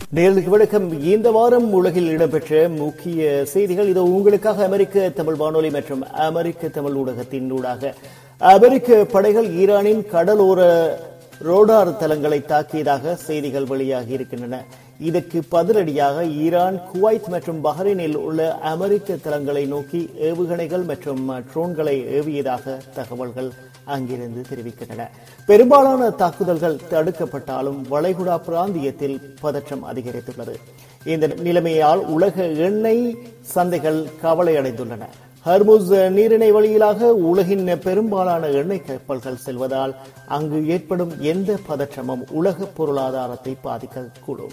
நேர்களுக்கு வணக்கம் இந்த வாரம் உலகில் இடம்பெற்ற முக்கிய செய்திகள் இதோ உங்களுக்காக அமெரிக்க தமிழ் வானொலி மற்றும் அமெரிக்க தமிழ் ஊடகத்தின் ஊடாக அமெரிக்க படைகள் ஈரானின் கடலோர ரோடார் தளங்களை தாக்கியதாக செய்திகள் வெளியாகி இருக்கின்றன இதற்கு பதிலடியாக ஈரான் குவைத் மற்றும் பஹ்ரைனில் உள்ள அமெரிக்க தளங்களை நோக்கி ஏவுகணைகள் மற்றும் ட்ரோன்களை ஏவியதாக தகவல்கள் அங்கிருந்து தெரிவிக்கின்றன பெரும்பாலான தாக்குதல்கள் தடுக்கப்பட்டாலும் வளைகுடா பிராந்தியத்தில் பதற்றம் அதிகரித்துள்ளது இந்த நிலைமையால் உலக எண்ணெய் சந்தைகள் கவலையடைந்துள்ளன ஹர்முஸ் நீரிணை வழியிலாக உலகின் பெரும்பாலான எண்ணெய் கப்பல்கள் செல்வதால் அங்கு ஏற்படும் எந்த பதற்றமும் உலக பொருளாதாரத்தை பாதிக்கக்கூடும்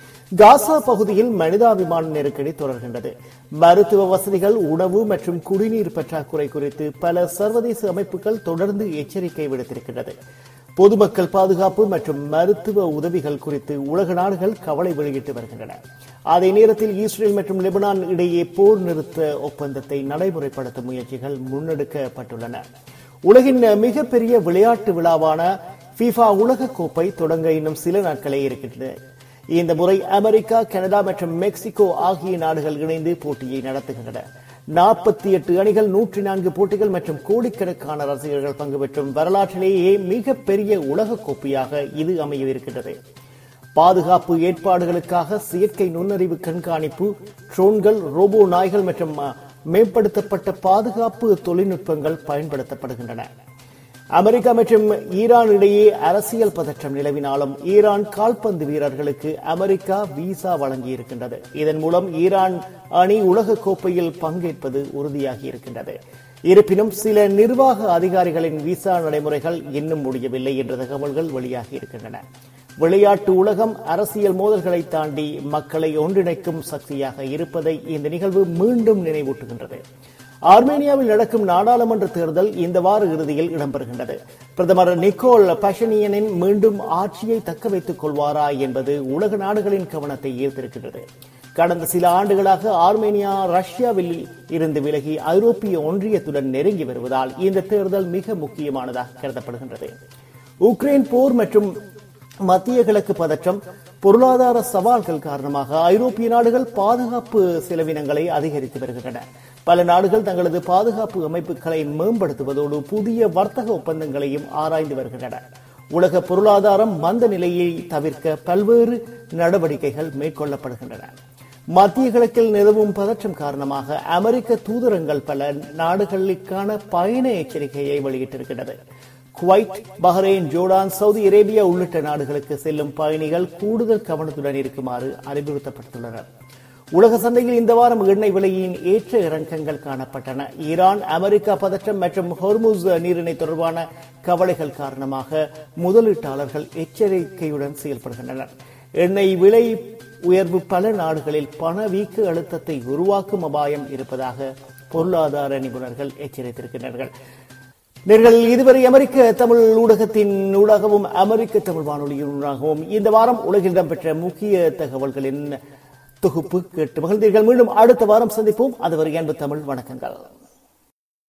காசா பகுதியில் மனிதாபிமான நெருக்கடி தொடர்கின்றது மருத்துவ வசதிகள் உணவு மற்றும் குடிநீர் பற்றாக்குறை குறித்து பல சர்வதேச அமைப்புகள் தொடர்ந்து எச்சரிக்கை விடுத்திருக்கின்றது பொதுமக்கள் பாதுகாப்பு மற்றும் மருத்துவ உதவிகள் குறித்து உலக நாடுகள் கவலை வெளியிட்டு வருகின்றன அதே நேரத்தில் இஸ்ரேல் மற்றும் லெபனான் இடையே போர் நிறுத்த ஒப்பந்தத்தை நடைமுறைப்படுத்தும் முயற்சிகள் முன்னெடுக்கப்பட்டுள்ளன உலகின் மிகப்பெரிய விளையாட்டு விழாவான FIFA உலக கோப்பை தொடங்க இன்னும் சில நாட்களே இருக்கின்றன இந்த முறை அமெரிக்கா கனடா மற்றும் மெக்சிகோ ஆகிய நாடுகள் இணைந்து போட்டியை நடத்துகின்றன நாற்பத்தி எட்டு அணிகள் நூற்றி நான்கு போட்டிகள் மற்றும் கோடிக்கணக்கான ரசிகர்கள் பங்கு பெற்றும் வரலாற்றிலேயே மிகப்பெரிய உலக கோப்பையாக இது அமையவிருக்கின்றது பாதுகாப்பு ஏற்பாடுகளுக்காக செயற்கை நுண்ணறிவு கண்காணிப்பு ட்ரோன்கள் ரோபோ நாய்கள் மற்றும் மேம்படுத்தப்பட்ட பாதுகாப்பு தொழில்நுட்பங்கள் பயன்படுத்தப்படுகின்றன அமெரிக்கா மற்றும் ஈரான் இடையே அரசியல் பதற்றம் நிலவினாலும் ஈரான் கால்பந்து வீரர்களுக்கு அமெரிக்கா விசா வழங்கியிருக்கின்றது இதன் மூலம் ஈரான் அணி உலக கோப்பையில் பங்கேற்பது உறுதியாகி இருக்கின்றது இருப்பினும் சில நிர்வாக அதிகாரிகளின் விசா நடைமுறைகள் இன்னும் முடியவில்லை என்ற தகவல்கள் வெளியாகி இருக்கின்றன விளையாட்டு உலகம் அரசியல் மோதல்களை தாண்டி மக்களை ஒன்றிணைக்கும் சக்தியாக இருப்பதை இந்த நிகழ்வு மீண்டும் நினைவூட்டுகின்றது ஆர்மேனியாவில் நடக்கும் நாடாளுமன்ற தேர்தல் இந்த வார இறுதியில் இடம்பெறுகின்றது பிரதமர் நிக்கோல் பஷனியனின் மீண்டும் ஆட்சியை தக்க வைத்துக் கொள்வாரா என்பது உலக நாடுகளின் கவனத்தை ஈர்த்திருக்கின்றது கடந்த சில ஆண்டுகளாக ஆர்மேனியா ரஷ்யாவில் இருந்து விலகி ஐரோப்பிய ஒன்றியத்துடன் நெருங்கி வருவதால் இந்த தேர்தல் மிக முக்கியமானதாக கருதப்படுகின்றது உக்ரைன் போர் மற்றும் மத்திய கிழக்கு பதற்றம் பொருளாதார சவால்கள் காரணமாக ஐரோப்பிய நாடுகள் பாதுகாப்பு செலவினங்களை அதிகரித்து வருகின்றன பல நாடுகள் தங்களது பாதுகாப்பு அமைப்புகளை மேம்படுத்துவதோடு புதிய வர்த்தக ஒப்பந்தங்களையும் ஆராய்ந்து வருகின்றன உலக பொருளாதாரம் மந்த நிலையை தவிர்க்க பல்வேறு நடவடிக்கைகள் மேற்கொள்ளப்படுகின்றன மத்திய கிழக்கில் நிலவும் பதற்றம் காரணமாக அமெரிக்க தூதரங்கள் பல நாடுகளுக்கான பயண எச்சரிக்கையை வெளியிட்டிருக்கிறது Kuwait Bahrain Jordan Saudi Arabia உள்ளிட்ட நாடுகளுக்கு செல்லும் பயணிகள் கூடுதல் கவனத்துடன் இருக்குமாறு அறிவுறுத்தப்பட்டுள்ளனர் உலக சந்தையில் இந்த வாரம் எண்ணெய் விலையின் ஏற்ற இறக்கங்கள் காணப்பட்டன ஈரான் அமெரிக்கா பதற்றம் மற்றும் ஹொர்முஸ் நீரிணை தொடர்பான கவலைகள் காரணமாக முதலீட்டாளர்கள் எச்சரிக்கையுடன் செயல்படுகின்றனர் எண்ணெய் விலை உயர்வு பல நாடுகளில் பணவீக்க அழுத்தத்தை உருவாக்கும் அபாயம் இருப்பதாக பொருளாதார நிபுணர்கள் எச்சரித்திருக்கிறார்கள் நேர்கள் இதுவரை அமெரிக்க தமிழ் ஊடகத்தின் ஊடாகவும் அமெரிக்க தமிழ் வானொலியின் ஊடாகவும் இந்த வாரம் உலகில் இடம்பெற்ற முக்கிய தகவல்களின் தொகுப்பு கேட்டு மகிழ்ந்தீர்கள் மீண்டும் அடுத்த வாரம் சந்திப்போம் அதுவரை அன்பு தமிழ் வணக்கங்கள்